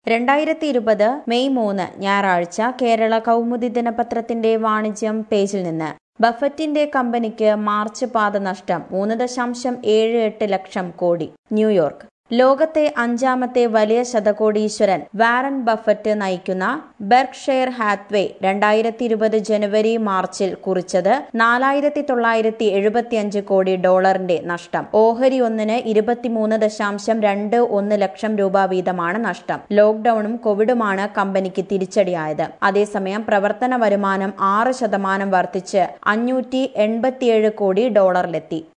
രണ്ടായിരത്തി ഇരുപത് മെയ് മൂന്ന് ഞായറാഴ്ച കേരള കൗമുദി ദിനപത്രത്തിന്റെ വാണിജ്യം പേജിൽ നിന്ന് ബഫറ്റിന്റെ കമ്പനിക്ക് മാർച്ച് പാത നഷ്ടം മൂന്ന് ദശാംശം ഏഴ് എട്ട് ലക്ഷം കോടി ന്യൂയോർക്ക് ലോകത്തെ അഞ്ചാമത്തെ വലിയ ശതകോടീശ്വരൻ വാറൻ ബഫറ്റ് നയിക്കുന്ന ബെർക്ക്ഷയർ ഹാത്വേ രണ്ടായിരത്തി ഇരുപത് ജനുവരി മാർച്ചിൽ കുറിച്ചത് നാലായിരത്തി തൊള്ളായിരത്തി എഴുപത്തിയഞ്ച് കോടി ഡോളറിന്റെ നഷ്ടം ഓഹരി ഒന്നിന് ഇരുപത്തിമൂന്ന് ദശാംശം രണ്ട് ഒന്ന് ലക്ഷം രൂപ വീതമാണ് നഷ്ടം ലോക്ഡൌണും കോവിഡുമാണ് കമ്പനിക്ക് തിരിച്ചടിയായത് അതേസമയം പ്രവർത്തന വരുമാനം ആറ് ശതമാനം വർദ്ധിച്ച് അഞ്ഞൂറ്റി എൺപത്തിയേഴ് കോടി ഡോളറിലെത്തി